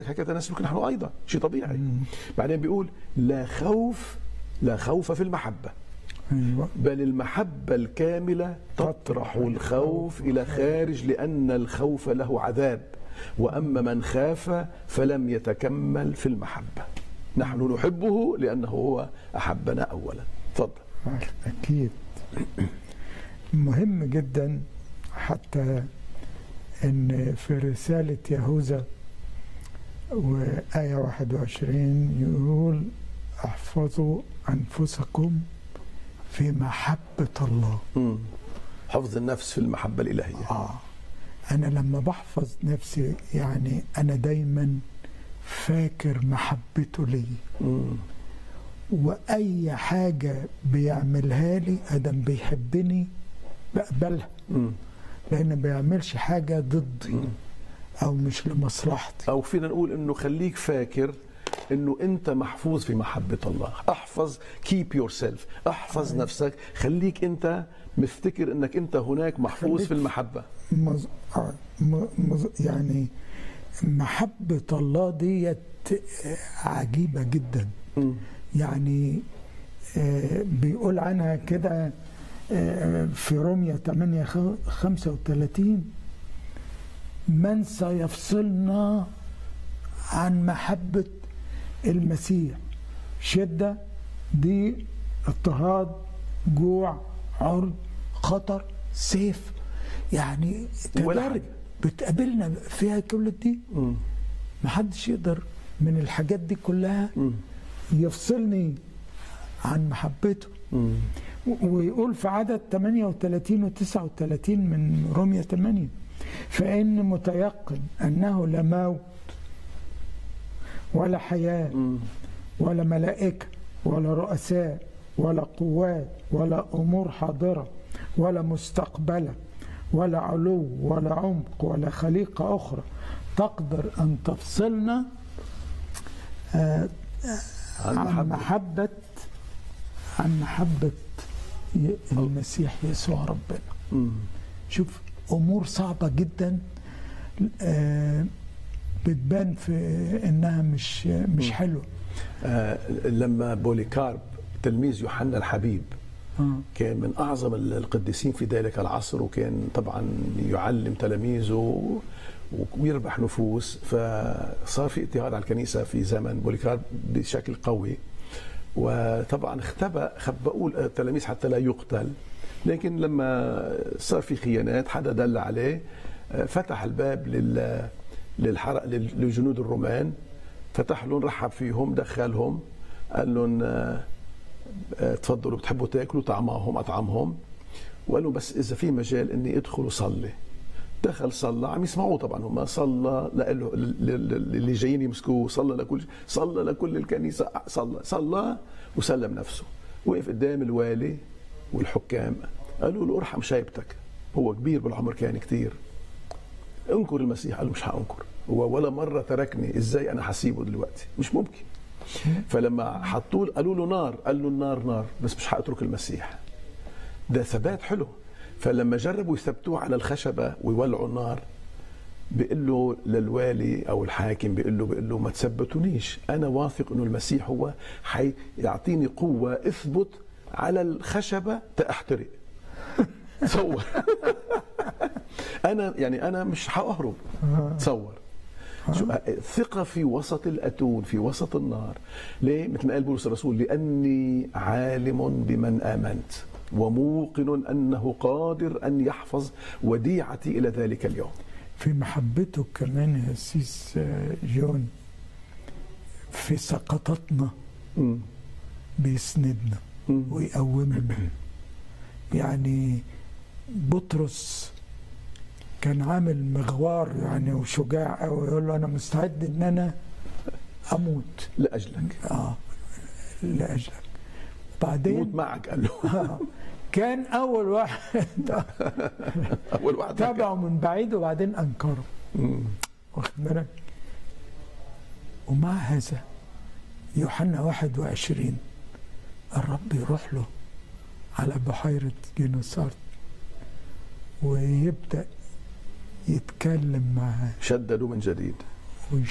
هكذا نسلك نحن ايضا شيء طبيعي بعدين بيقول لا خوف لا خوف في المحبه ايوه بل المحبة الكاملة تطرح الخوف إلى خارج لأن الخوف له عذاب وأما من خاف فلم يتكمل في المحبة نحن نحبه لأنه هو أحبنا أولا تفضل اكيد مهم جدا حتى ان في رساله يهوذا وآية 21 يقول احفظوا أنفسكم في محبة الله مم. حفظ النفس في المحبة الإلهية آه أنا لما بحفظ نفسي يعني أنا دايما فاكر محبته لي مم. وأي حاجة بيعملها لي أدم بيحبني بقبلها مم. لأن ما بيعملش حاجة ضدي أو مش لمصلحتي أو فينا نقول إنه خليك فاكر انه انت محفوظ في محبه الله احفظ كيب يور سيلف احفظ نفسك خليك انت مفتكر انك انت هناك محفوظ خليك في المحبه مز... آه، م... مز... يعني محبة الله ديت عجيبة جدا مم. يعني آه، بيقول عنها كده آه، في رومية 8 خ- 35 من سيفصلنا عن محبة المسيح شدة ضيق اضطهاد جوع عرض خطر سيف يعني ولا تجارب حاجة. بتقابلنا فيها كل دي مم. محدش يقدر من الحاجات دي كلها مم. يفصلني عن محبته مم. ويقول في عدد 38 و 39 من رومية 8 فإن متيقن أنه لا موت ولا حياة مم. ولا ملائكة ولا رؤساء ولا قوات ولا أمور حاضرة ولا مستقبلة ولا علو ولا عمق ولا خليقة أخرى تقدر أن تفصلنا آه، عن عن محبة. محبة عن محبة ي- المسيح يسوع ربنا مم. شوف أمور صعبة جدا آه، بتبان في إنها مش مش حلوة آه لما بوليكارب تلميذ يوحنا الحبيب آه. كان من اعظم القديسين في ذلك العصر وكان طبعا يعلم تلاميذه ويربح نفوس فصار في اضطهاد على الكنيسه في زمن بوليكارب بشكل قوي وطبعا اختبأ خبأوا التلاميذ حتى لا يقتل لكن لما صار في خيانات حدا دل عليه آه، فتح الباب لل للحرق للجنود الرومان فتح لهم رحب فيهم دخلهم قال لهم آه، آه، تفضلوا بتحبوا تاكلوا طعماهم اطعمهم وقال لهم بس اذا في مجال اني ادخل وصلي دخل صلى عم يسمعوه طبعا هم صلى لإله- ل- ل- اللي جايين يمسكوه صلى لكل صلى لكل الكنيسه صلى صلى وسلم نفسه وقف قدام الوالي والحكام قالوا له ارحم شايبتك هو كبير بالعمر كان كتير انكر المسيح قال له مش هانكر هو ولا مره تركني ازاي انا حسيبه دلوقتي مش ممكن فلما حطوا له- قالوا له نار قال له النار نار بس مش هاترك المسيح ده ثبات حلو فلما جربوا يثبتوه على الخشبه ويولعوا النار بيقول له للوالي او الحاكم بيقول له بيقول له ما تثبتونيش انا واثق انه المسيح هو حيعطيني قوه اثبت على الخشبه تاحترق تصور انا يعني انا مش ههرب تصور شو ثقة في وسط الأتون في وسط النار ليه؟ مثل ما قال بولس الرسول لأني عالم بمن آمنت وموقن أنه قادر أن يحفظ وديعتي إلى ذلك اليوم في محبته كمان يا سيس آه، جون في سقطاتنا مم. بيسندنا مم. ويقومنا يعني بطرس كان عامل مغوار يعني وشجاع قوي يقول له انا مستعد ان انا اموت لأجلك اه لاجلك موت بعدين معك قال له آه كان اول واحد أول واحد تابعه من بعيد وبعدين انكره مم. واخد بالك ومع هذا يوحنا 21 الرب يروح له على بحيرة جينوسارت ويبدأ يتكلم معاه شددوا من جديد